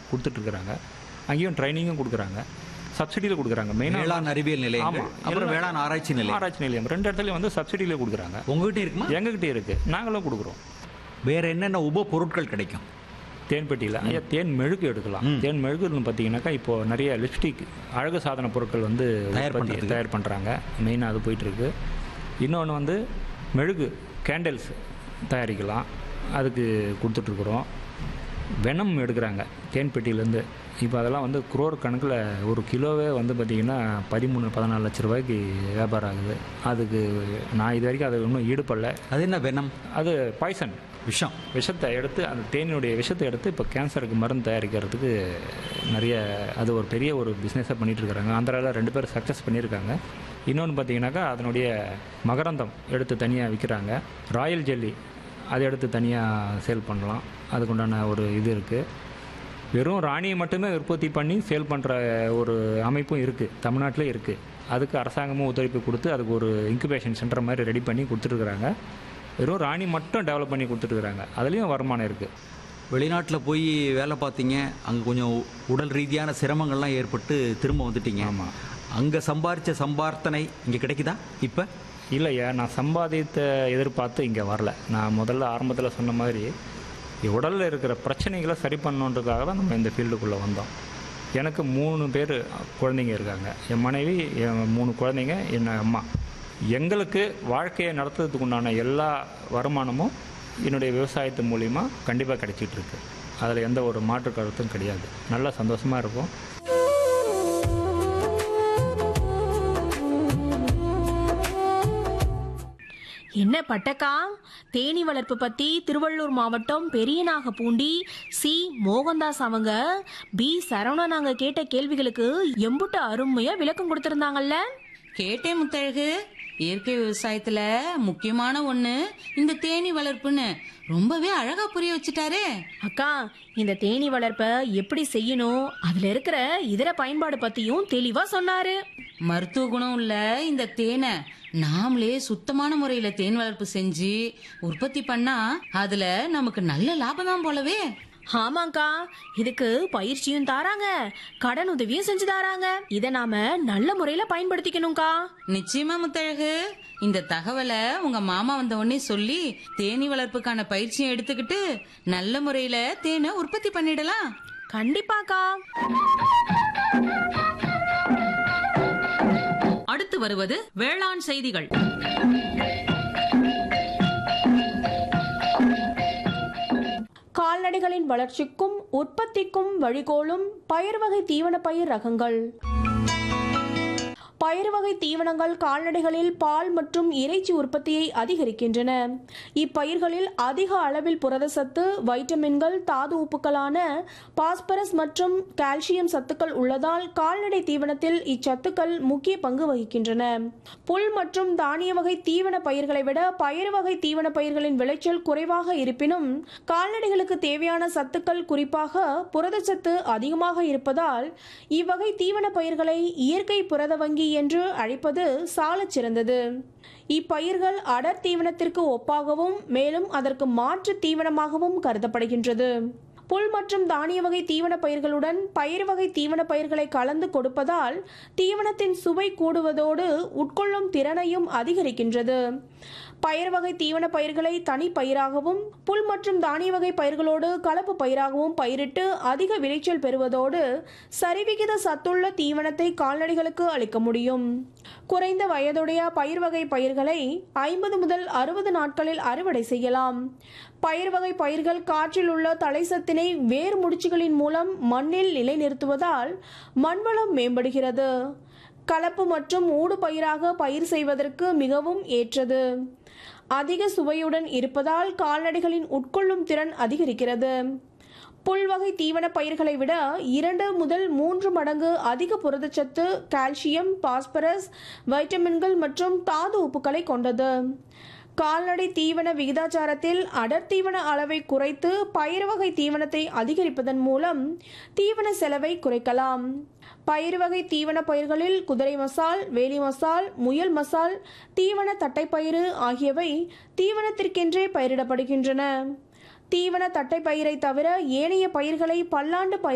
கொடுத்துட்ருக்குறாங்க அங்கேயும் ட்ரைனிங்கும் கொடுக்குறாங்க சப்சிடியில் கொடுக்குறாங்க மெயினாக வேளாண் அறிவியல் நிலையங்கள் ஆமா. அப்புறம் எல்லா- வேளாண் ஆராய்ச்சி நிலையம் ஆராய்ச்சி நிலையம் ரெண்டு இடத்துலையும் வந்து சப்சிடியில் கொடுக்குறாங்க உங்ககிட்ட இருக்குமா எங்ககிட்ட இருக்குது நாங்களும் கொடுக்குறோம் வேற என்னென்ன உப பொருட்கள் கிடைக்கும் தேன்பெட்டியில் ஐயா தேன் மெழுகு எடுக்கலாம் தேன் மெழுகுன்னு பார்த்தீங்கன்னாக்கா இப்போ நிறைய லிப்ஸ்டிக் அழகு சாதன பொருட்கள் வந்து தயார் உற்பத்தி- பண்றதுக்கு. தயார் பண்ணுறாங்க மெயினாக அது போயிட்டுருக்கு இன்னொன்று வந்து மெழுகு கேண்டில்ஸ் தயாரிக்கலாம் அதுக்கு கொடுத்துட்ருக்குறோம் வெனம் எடுக்கிறாங்க தேன்பெட்டியிலேருந்து இப்போ அதெல்லாம் வந்து குரோர் கணக்கில் ஒரு கிலோவே வந்து பார்த்திங்கன்னா பதிமூணு பதினாலு லட்ச ரூபாய்க்கு வியாபாரம் ஆகுது அதுக்கு நான் இது வரைக்கும் அது இன்னும் ஈடுபடல அது என்ன வெனம் அது பாய்சன் விஷம் விஷத்தை எடுத்து அந்த தேனினுடைய விஷத்தை எடுத்து இப்போ கேன்சருக்கு மருந்து தயாரிக்கிறதுக்கு நிறைய அது ஒரு பெரிய ஒரு பிஸ்னஸாக பண்ணிட்டு இருக்காங்க ஆந்திராவில் ரெண்டு பேர் சக்ஸஸ் பண்ணியிருக்காங்க இன்னொன்று பார்த்தீங்கன்னாக்கா அதனுடைய மகரந்தம் எடுத்து தனியாக விற்கிறாங்க ராயல் ஜெல்லி அதை எடுத்து தனியாக சேல் பண்ணலாம் அதுக்குண்டான ஒரு இது இருக்குது வெறும் ராணியை மட்டுமே உற்பத்தி பண்ணி சேல் பண்ணுற ஒரு அமைப்பும் இருக்குது தமிழ்நாட்டிலே இருக்குது அதுக்கு அரசாங்கமும் ஒத்துழைப்பு கொடுத்து அதுக்கு ஒரு இன்குபேஷன் சென்டர் மாதிரி ரெடி பண்ணி கொடுத்துட்ருக்குறாங்க வெறும் ராணி மட்டும் டெவலப் பண்ணி கொடுத்துட்ருக்குறாங்க அதுலேயும் வருமானம் இருக்குது வெளிநாட்டில் போய் வேலை பார்த்தீங்க அங்கே கொஞ்சம் உடல் ரீதியான சிரமங்கள்லாம் ஏற்பட்டு திரும்ப வந்துட்டீங்க ஆமாம் அங்கே சம்பாரிச்ச சம்பார்த்தனை இங்கே கிடைக்குதா இப்போ இல்லையா நான் சம்பாதித்த எதிர்பார்த்து இங்கே வரல நான் முதல்ல ஆரம்பத்தில் சொன்ன மாதிரி உடலில் இருக்கிற பிரச்சனைகளை சரி பண்ணணுன்றதுக்காக தான் நம்ம இந்த ஃபீல்டுக்குள்ளே வந்தோம் எனக்கு மூணு பேர் குழந்தைங்க இருக்காங்க என் மனைவி என் மூணு குழந்தைங்க என் அம்மா எங்களுக்கு வாழ்க்கையை நடத்துறதுக்கு உண்டான எல்லா வருமானமும் என்னுடைய விவசாயத்து மூலிமா கண்டிப்பாக கிடைச்சிட்டு இருக்கு அதில் எந்த ஒரு மாற்று கருத்தும் கிடையாது நல்லா சந்தோஷமாக இருக்கும் என்ன பட்டக்கா தேனி வளர்ப்பு பத்தி திருவள்ளூர் மாவட்டம் பெரியநாகப்பூண்டி சி மோகன்தாஸ் அவங்க பி சரவணன் நாங்க கேட்ட கேள்விகளுக்கு எம்புட்டு அருமையா விளக்கம் கொடுத்திருந்தாங்கல்ல கேட்டேன் முத்தழகு இயற்கை விவசாயத்துல முக்கியமான ஒண்ணு இந்த தேனி வளர்ப்புன்னு ரொம்பவே அழகா புரிய வச்சுட்டாரே அக்கா இந்த தேனி வளர்ப்ப எப்படி செய்யணும் அதுல இருக்கிற இதர பயன்பாடு பத்தியும் தெளிவா சொன்னாரு மருத்துவ குணம் உள்ள இந்த தேனை நாமளே சுத்தமான முறையில தேன் வளர்ப்பு செஞ்சு உற்பத்தி பண்ணா அதுல நமக்கு நல்ல லாபம் தான் போலவே ஆமாக்கா இதுக்கு பயிற்சியும் தாராங்க கடன் உதவியும் செஞ்சு தாராங்க இத நாம நல்ல முறையில பயன்படுத்திக்கணும்க்கா நிச்சயமா முத்தழகு இந்த தகவலை உங்க மாமா வந்த உடனே சொல்லி தேனி வளர்ப்புக்கான பயிற்சியும் எடுத்துக்கிட்டு நல்ல முறையில தேனை உற்பத்தி பண்ணிடலாம் கண்டிப்பாக்கா அடுத்து வருவது வேளாண் செய்திகள் கால்நடைகளின் வளர்ச்சிக்கும் உற்பத்திக்கும் வழிகோலும் பயிர் வகை தீவன பயிர் ரகங்கள் பயிர் வகை தீவனங்கள் கால்நடைகளில் பால் மற்றும் இறைச்சி உற்பத்தியை அதிகரிக்கின்றன இப்பயிர்களில் அதிக அளவில் புரதச்சத்து வைட்டமின்கள் தாது உப்புக்களான பாஸ்பரஸ் மற்றும் கால்சியம் சத்துக்கள் உள்ளதால் கால்நடை தீவனத்தில் இச்சத்துக்கள் முக்கிய பங்கு வகிக்கின்றன புல் மற்றும் தானிய வகை தீவன பயிர்களை விட பயிர் வகை தீவன பயிர்களின் விளைச்சல் குறைவாக இருப்பினும் கால்நடைகளுக்கு தேவையான சத்துக்கள் குறிப்பாக புரதச்சத்து அதிகமாக இருப்பதால் இவ்வகை தீவன பயிர்களை இயற்கை புரத வங்கி என்று அழைப்பது சாலச் சிறந்தது இப்பயிர்கள் அடர் தீவனத்திற்கு ஒப்பாகவும் மேலும் அதற்கு மாற்று தீவனமாகவும் கருதப்படுகின்றது புல் மற்றும் தானிய வகை தீவன பயிர்களுடன் பயிர் வகை தீவன பயிர்களை கலந்து கொடுப்பதால் தீவனத்தின் சுவை கூடுவதோடு உட்கொள்ளும் திறனையும் அதிகரிக்கின்றது பயிர் வகை தீவன பயிர்களை தனி பயிராகவும் புல் மற்றும் தானிய வகை பயிர்களோடு கலப்பு பயிராகவும் பயிரிட்டு அதிக விளைச்சல் பெறுவதோடு சரிவிகித சத்துள்ள தீவனத்தை கால்நடைகளுக்கு அளிக்க முடியும் குறைந்த வயதுடைய பயிர் வகை பயிர்களை ஐம்பது முதல் அறுபது நாட்களில் அறுவடை செய்யலாம் பயிர் வகை பயிர்கள் காற்றில் உள்ள தலைசத்தினை வேர் முடிச்சுகளின் மூலம் மண்ணில் நிலைநிறுத்துவதால் மண்வளம் மேம்படுகிறது கலப்பு மற்றும் ஊடு பயிராக பயிர் செய்வதற்கு மிகவும் ஏற்றது அதிக சுவையுடன் இருப்பதால் கால்நடைகளின் உட்கொள்ளும் திறன் அதிகரிக்கிறது புல்வகை தீவன பயிர்களை விட இரண்டு முதல் மூன்று மடங்கு அதிக புரதச்சத்து கால்சியம் பாஸ்பரஸ் வைட்டமின்கள் மற்றும் தாது உப்புக்களை கொண்டது கால்நடை தீவன விகிதாச்சாரத்தில் அடர் தீவன அளவை குறைத்து பயிர் வகை தீவனத்தை அதிகரிப்பதன் மூலம் தீவன செலவை குறைக்கலாம் பயிர் வகை தீவன பயிர்களில் குதிரை மசால் வேலி மசால் முயல் மசால் தீவன தட்டைப்பயிறு ஆகியவை தீவனத்திற்கென்றே பயிரிடப்படுகின்றன தீவன தட்டைப்பயிரை தவிர ஏனைய பயிர்களை பல்லாண்டு பயிர்